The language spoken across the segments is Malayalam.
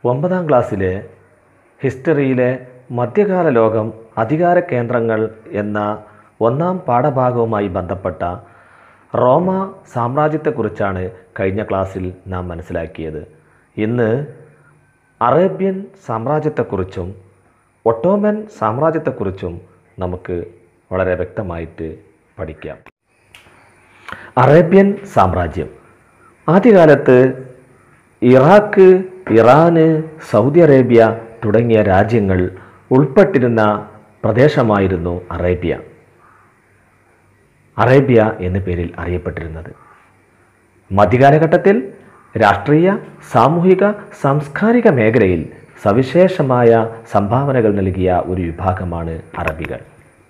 ഒമ്പതാം ക്ലാസ്സിലെ ഹിസ്റ്ററിയിലെ മധ്യകാല ലോകം അധികാര കേന്ദ്രങ്ങൾ എന്ന ഒന്നാം പാഠഭാഗവുമായി ബന്ധപ്പെട്ട റോമ സാമ്രാജ്യത്തെക്കുറിച്ചാണ് കഴിഞ്ഞ ക്ലാസ്സിൽ നാം മനസ്സിലാക്കിയത് ഇന്ന് അറേബ്യൻ സാമ്രാജ്യത്തെക്കുറിച്ചും ഒട്ടോമൻ സാമ്രാജ്യത്തെക്കുറിച്ചും നമുക്ക് വളരെ വ്യക്തമായിട്ട് പഠിക്കാം അറേബ്യൻ സാമ്രാജ്യം ആദ്യകാലത്ത് ഇറാഖ് ഇറാന് സൗദി അറേബ്യ തുടങ്ങിയ രാജ്യങ്ങൾ ഉൾപ്പെട്ടിരുന്ന പ്രദേശമായിരുന്നു അറേബ്യ അറേബ്യ എന്ന പേരിൽ അറിയപ്പെട്ടിരുന്നത് മധ്യകാലഘട്ടത്തിൽ രാഷ്ട്രീയ സാമൂഹിക സാംസ്കാരിക മേഖലയിൽ സവിശേഷമായ സംഭാവനകൾ നൽകിയ ഒരു വിഭാഗമാണ് അറബികൾ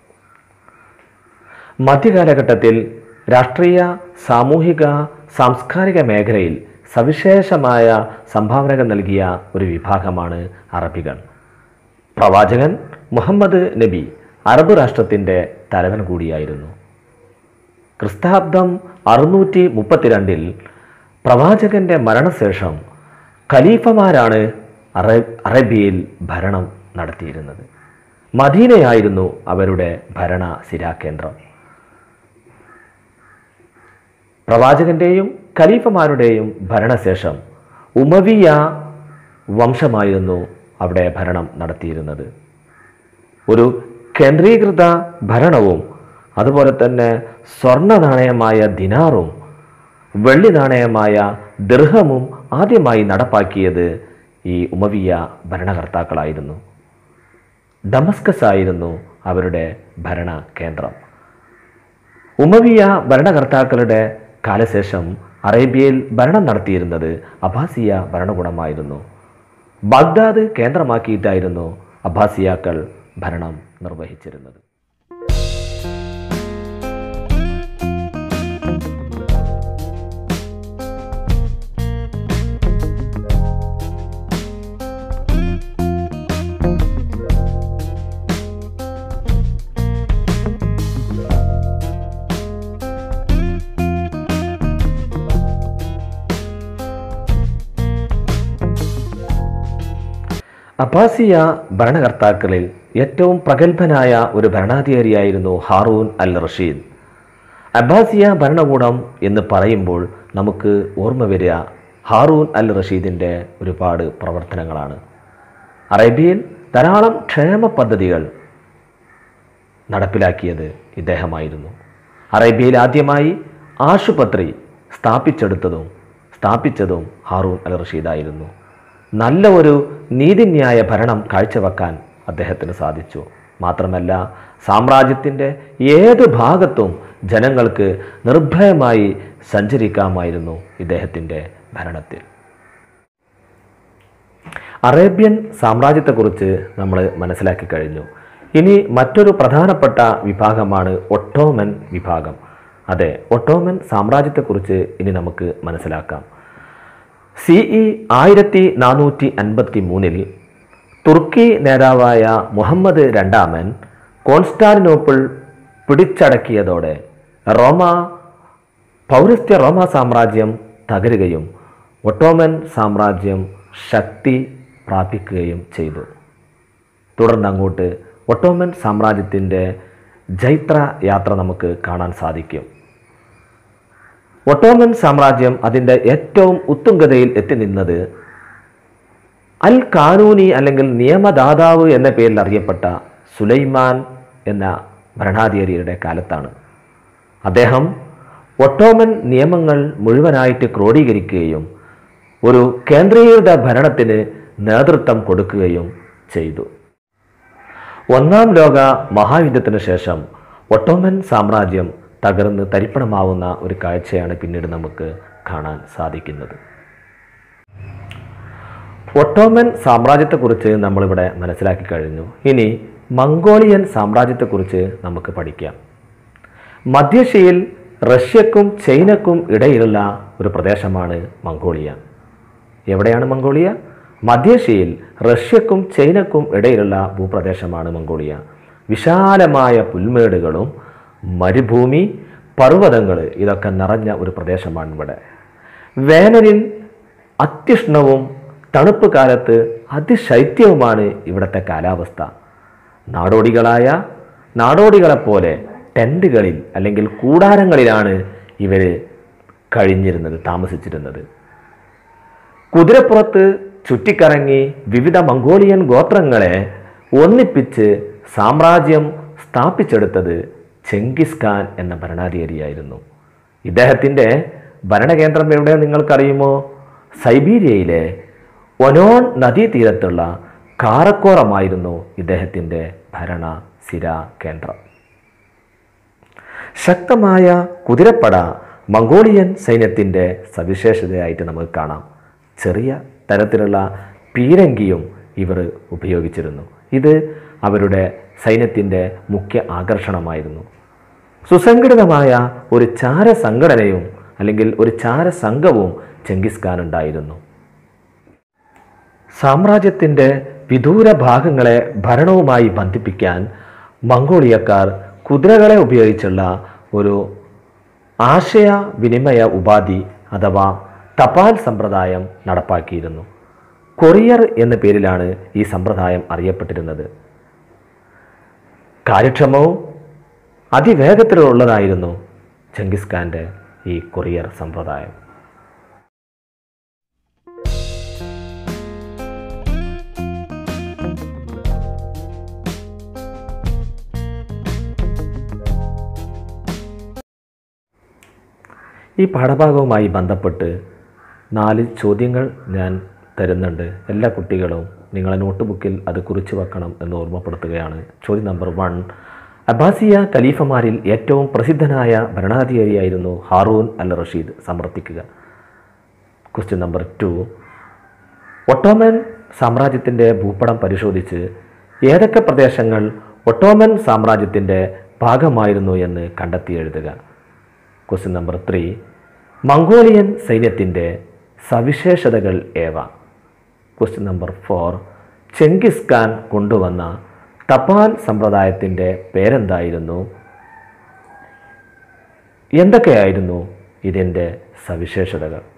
മധ്യകാലഘട്ടത്തിൽ രാഷ്ട്രീയ സാമൂഹിക സാംസ്കാരിക മേഖലയിൽ സവിശേഷമായ സംഭാവനകൾ നൽകിയ ഒരു വിഭാഗമാണ് അറബികൾ പ്രവാചകൻ മുഹമ്മദ് നബി അറബ് രാഷ്ട്രത്തിൻ്റെ തലവൻ കൂടിയായിരുന്നു ക്രിസ്താബ്ദം അറുന്നൂറ്റി മുപ്പത്തിരണ്ടിൽ പ്രവാചകന്റെ മരണശേഷം ഖലീഫമാരാണ് അറ അറേബ്യയിൽ ഭരണം നടത്തിയിരുന്നത് മദീനയായിരുന്നു അവരുടെ ഭരണ ശിരാകേന്ദ്രം പ്രവാചകന്റെയും ഖലീഫമാരുടെയും ഭരണശേഷം ഉമവിയ വംശമായിരുന്നു അവിടെ ഭരണം നടത്തിയിരുന്നത് ഒരു കേന്ദ്രീകൃത ഭരണവും അതുപോലെ തന്നെ സ്വർണ്ണ നാണയമായ ദിനാറും വെള്ളി നാണയമായ ദീർഘമും ആദ്യമായി നടപ്പാക്കിയത് ഈ ഉമവിയ ഭരണകർത്താക്കളായിരുന്നു ഡമസ്കസ് ആയിരുന്നു അവരുടെ ഭരണ കേന്ദ്രം ഉമവിയ ഭരണകർത്താക്കളുടെ കാലശേഷം അറേബ്യയിൽ ഭരണം നടത്തിയിരുന്നത് അബ്ബാസിയ ഭരണകൂടമായിരുന്നു ബാഗ്ദാദ് കേന്ദ്രമാക്കിയിട്ടായിരുന്നു അബ്ബാസിയാക്കൾ ഭരണം നിർവഹിച്ചിരുന്നത് അബ്ബാസിയ ഭരണകർത്താക്കളിൽ ഏറ്റവും പ്രഗത്ഭനായ ഒരു ഭരണാധികാരിയായിരുന്നു ഹാറൂൻ അൽ റഷീദ് അബ്ബാസിയ ഭരണകൂടം എന്ന് പറയുമ്പോൾ നമുക്ക് ഓർമ്മ വരിക ഹാറൂൻ അൽ റഷീദിൻ്റെ ഒരുപാട് പ്രവർത്തനങ്ങളാണ് അറേബ്യയിൽ ധാരാളം ക്ഷേമ പദ്ധതികൾ നടപ്പിലാക്കിയത് ഇദ്ദേഹമായിരുന്നു അറേബ്യയിൽ ആദ്യമായി ആശുപത്രി സ്ഥാപിച്ചെടുത്തതും സ്ഥാപിച്ചതും ഹാറൂൻ അൽ റഷീദായിരുന്നു നല്ല ഒരു നീതിന്യായ ഭരണം കാഴ്ചവെക്കാൻ അദ്ദേഹത്തിന് സാധിച്ചു മാത്രമല്ല സാമ്രാജ്യത്തിൻ്റെ ഏത് ഭാഗത്തും ജനങ്ങൾക്ക് നിർഭയമായി സഞ്ചരിക്കാമായിരുന്നു ഇദ്ദേഹത്തിൻ്റെ ഭരണത്തിൽ അറേബ്യൻ സാമ്രാജ്യത്തെക്കുറിച്ച് നമ്മൾ മനസ്സിലാക്കി കഴിഞ്ഞു ഇനി മറ്റൊരു പ്രധാനപ്പെട്ട വിഭാഗമാണ് ഒട്ടോമൻ വിഭാഗം അതെ ഒട്ടോമൻ സാമ്രാജ്യത്തെക്കുറിച്ച് ഇനി നമുക്ക് മനസ്സിലാക്കാം സി ഇ ആയിരത്തി നാനൂറ്റി അൻപത്തി മൂന്നിൽ തുർക്കി നേതാവായ മുഹമ്മദ് രണ്ടാമൻ കോൺസ്റ്റാന്റിനോപ്പിൾ പിടിച്ചടക്കിയതോടെ റോമ പൗരസ്ത്യ റോമ സാമ്രാജ്യം തകരുകയും ഒട്ടോമൻ സാമ്രാജ്യം ശക്തി പ്രാപിക്കുകയും ചെയ്തു തുടർന്ന് അങ്ങോട്ട് ഒട്ടോമൻ സാമ്രാജ്യത്തിൻ്റെ ജൈത്ര യാത്ര നമുക്ക് കാണാൻ സാധിക്കും ഒട്ടോമൻ സാമ്രാജ്യം അതിൻ്റെ ഏറ്റവും ഉത്തുംഗതയിൽ എത്തി നിന്നത് അൽ കാനൂനി അല്ലെങ്കിൽ നിയമദാതാവ് എന്ന പേരിൽ അറിയപ്പെട്ട സുലൈമാൻ എന്ന ഭരണാധികാരിയുടെ കാലത്താണ് അദ്ദേഹം ഒട്ടോമൻ നിയമങ്ങൾ മുഴുവനായിട്ട് ക്രോഡീകരിക്കുകയും ഒരു കേന്ദ്രീകൃത ഭരണത്തിന് നേതൃത്വം കൊടുക്കുകയും ചെയ്തു ഒന്നാം ലോക മഹായുദ്ധത്തിന് ശേഷം ഒട്ടോമൻ സാമ്രാജ്യം തകർന്ന് തരിപ്പണമാവുന്ന ഒരു കാഴ്ചയാണ് പിന്നീട് നമുക്ക് കാണാൻ സാധിക്കുന്നത് ഒട്ടോമൻ സാമ്രാജ്യത്തെക്കുറിച്ച് നമ്മളിവിടെ മനസ്സിലാക്കി കഴിഞ്ഞു ഇനി മംഗോളിയൻ സാമ്രാജ്യത്തെക്കുറിച്ച് നമുക്ക് പഠിക്കാം മധ്യേഷ്യയിൽ റഷ്യക്കും ചൈനക്കും ഇടയിലുള്ള ഒരു പ്രദേശമാണ് മംഗോളിയ എവിടെയാണ് മംഗോളിയ മധ്യേഷ്യയിൽ റഷ്യക്കും ചൈനക്കും ഇടയിലുള്ള ഭൂപ്രദേശമാണ് മംഗോളിയ വിശാലമായ പുൽമേടുകളും മരുഭൂമി പർവ്വതങ്ങൾ ഇതൊക്കെ നിറഞ്ഞ ഒരു പ്രദേശമാണ് ഇവിടെ വേനലിൽ അത്യുഷ്ണവും തണുപ്പ് കാലത്ത് അതിശൈത്യവുമാണ് ഇവിടുത്തെ കാലാവസ്ഥ നാടോടികളായ നാടോടികളെപ്പോലെ ടെൻറ്റുകളിൽ അല്ലെങ്കിൽ കൂടാരങ്ങളിലാണ് ഇവർ കഴിഞ്ഞിരുന്നത് താമസിച്ചിരുന്നത് കുതിരപ്പുറത്ത് ചുറ്റിക്കറങ്ങി വിവിധ മംഗോളിയൻ ഗോത്രങ്ങളെ ഒന്നിപ്പിച്ച് സാമ്രാജ്യം സ്ഥാപിച്ചെടുത്തത് ചെങ്കിസ് ഖാൻ എന്ന ഭരണാധികാരിയായിരുന്നു ഇദ്ദേഹത്തിൻ്റെ ഭരണകേന്ദ്രം എവിടെ നിങ്ങൾക്കറിയുമോ സൈബീരിയയിലെ ഒനോൺ നദീതീരത്തുള്ള കാറക്കോറമായിരുന്നു ഇദ്ദേഹത്തിൻ്റെ ഭരണ സിരാ കേന്ദ്രം ശക്തമായ കുതിരപ്പട മംഗോളിയൻ സൈന്യത്തിൻ്റെ സവിശേഷതയായിട്ട് നമുക്ക് കാണാം ചെറിയ തരത്തിലുള്ള പീരങ്കിയും ഇവർ ഉപയോഗിച്ചിരുന്നു ഇത് അവരുടെ സൈന്യത്തിൻ്റെ മുഖ്യ ആകർഷണമായിരുന്നു സുസംഘടിതമായ ഒരു ചാര സംഘടനയും അല്ലെങ്കിൽ ഒരു ചാര സംഘവും ചെങ്കിസ് ഖാൻ ഉണ്ടായിരുന്നു സാമ്രാജ്യത്തിൻ്റെ വിദൂര ഭാഗങ്ങളെ ഭരണവുമായി ബന്ധിപ്പിക്കാൻ മംഗോളിയക്കാർ കുതിരകളെ ഉപയോഗിച്ചുള്ള ഒരു ആശയവിനിമയ ഉപാധി അഥവാ തപാൽ സമ്പ്രദായം നടപ്പാക്കിയിരുന്നു കൊറിയർ എന്ന പേരിലാണ് ഈ സമ്പ്രദായം അറിയപ്പെട്ടിരുന്നത് കാര്യക്ഷമവും അതിവേഗത്തിലുള്ളതായിരുന്നു ചെങ്കിസ് ഖാൻ്റെ ഈ കൊറിയർ സമ്പ്രദായം ഈ പാഠഭാഗവുമായി ബന്ധപ്പെട്ട് നാല് ചോദ്യങ്ങൾ ഞാൻ തരുന്നുണ്ട് എല്ലാ കുട്ടികളും നിങ്ങളെ നോട്ട് ബുക്കിൽ അത് കുറിച്ച് വെക്കണം എന്ന് ഓർമ്മപ്പെടുത്തുകയാണ് ചോദ്യം നമ്പർ വൺ അബ്ബാസിയ ഖലീഫമാരിൽ ഏറ്റവും പ്രസിദ്ധനായ ഭരണാധികാരിയായിരുന്നു ഹാറൂൻ അൽ റഷീദ് സമർത്ഥിക്കുക ക്വസ്റ്റ്യൻ നമ്പർ ടു ഒട്ടോമൻ സാമ്രാജ്യത്തിൻ്റെ ഭൂപടം പരിശോധിച്ച് ഏതൊക്കെ പ്രദേശങ്ങൾ ഒട്ടോമൻ സാമ്രാജ്യത്തിൻ്റെ ഭാഗമായിരുന്നു എന്ന് കണ്ടെത്തി എഴുതുക ക്വസ്റ്റ്യൻ നമ്പർ ത്രീ മംഗോളിയൻ സൈന്യത്തിൻ്റെ സവിശേഷതകൾ ഏവ question number four Genghis Khan കൊണ്ടുവന്ന തപാൽ സമ്പ്രദായത്തിൻ്റെ പേരെന്തായിരുന്നു എന്തൊക്കെയായിരുന്നു ഇതിൻ്റെ സവിശേഷതകൾ